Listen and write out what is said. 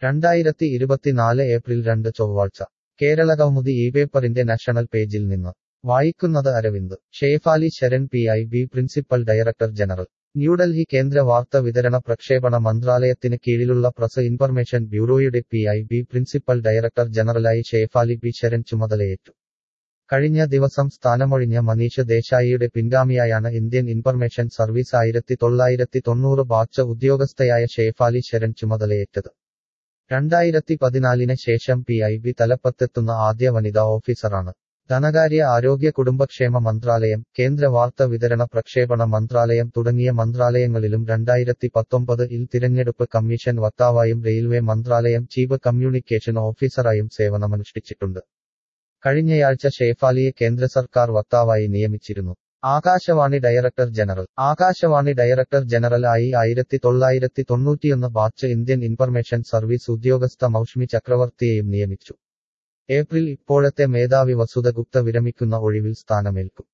രണ്ടായിരത്തി ഇരുപത്തിനാല് ഏപ്രിൽ രണ്ട് ചൊവ്വാഴ്ച കേരളകൗമുദി ഈ പേപ്പറിന്റെ നാഷണൽ പേജിൽ നിന്ന് വായിക്കുന്നത് Aravind Shefali Sharan P I B principal director general New Delhi കേന്ദ്ര വാർത്ത വിതരണ പ്രക്ഷേപണ മന്ത്രാലയത്തിന് കീഴിലുള്ള പ്രസ് ഇൻഫർമേഷൻ ബ്യൂറോയുടെ P I B principal director ജനറലായി ഷേഫാലി ബി ശരൺ ചുമതലയേറ്റു കഴിഞ്ഞ ദിവസം സ്ഥാനമൊഴിഞ്ഞ മനീഷ് ദേശായിയുടെ പിൻഗാമിയായാണ് ഇന്ത്യൻ ഇൻഫർമേഷൻ സർവീസ് ആയിരത്തി തൊള്ളായിരത്തി തൊണ്ണൂറ് ബാച്ച് ഉദ്യോഗസ്ഥയായ ഷേഫാലി ശരൺ ചുമതലയേറ്റത് രണ്ടായിരത്തി പതിനാലിന് ശേഷം പി ഐ ബി തലപ്പത്തെത്തുന്ന ആദ്യ വനിതാ ഓഫീസറാണ് ധനകാര്യ ആരോഗ്യ കുടുംബക്ഷേമ മന്ത്രാലയം കേന്ദ്ര വാർത്ത വിതരണ പ്രക്ഷേപണ മന്ത്രാലയം തുടങ്ങിയ മന്ത്രാലയങ്ങളിലും രണ്ടായിരത്തി പത്തൊമ്പത് ഇൽ തിരഞ്ഞെടുപ്പ് കമ്മീഷൻ വക്താവായും റെയിൽവേ മന്ത്രാലയം ചീഫ് കമ്മ്യൂണിക്കേഷൻ ഓഫീസറായും സേവനമനുഷ്ഠിച്ചിട്ടുണ്ട് കഴിഞ്ഞയാഴ്ച ഷേഫാലിയെ കേന്ദ്ര സർക്കാർ വക്താവായി നിയമിച്ചിരുന്നു Akashvani director general Akashvani director general ആയി ആയിരത്തി തൊള്ളായിരത്തി തൊണ്ണൂറ്റിയൊന്ന് ബാച്ച് ഇന്ത്യൻ ഇൻഫർമേഷൻ സർവീസ് ഉദ്യോഗസ്ഥ മൗഷ്മി ചക്രവർത്തിയെയും നിയമിച്ചു ഏപ്രിൽ ഇപ്പോഴത്തെ മേധാവി വസുധ ഗുപ്ത വിരമിക്കുന്ന ഒഴിവിൽ സ്ഥാനമേൽക്കും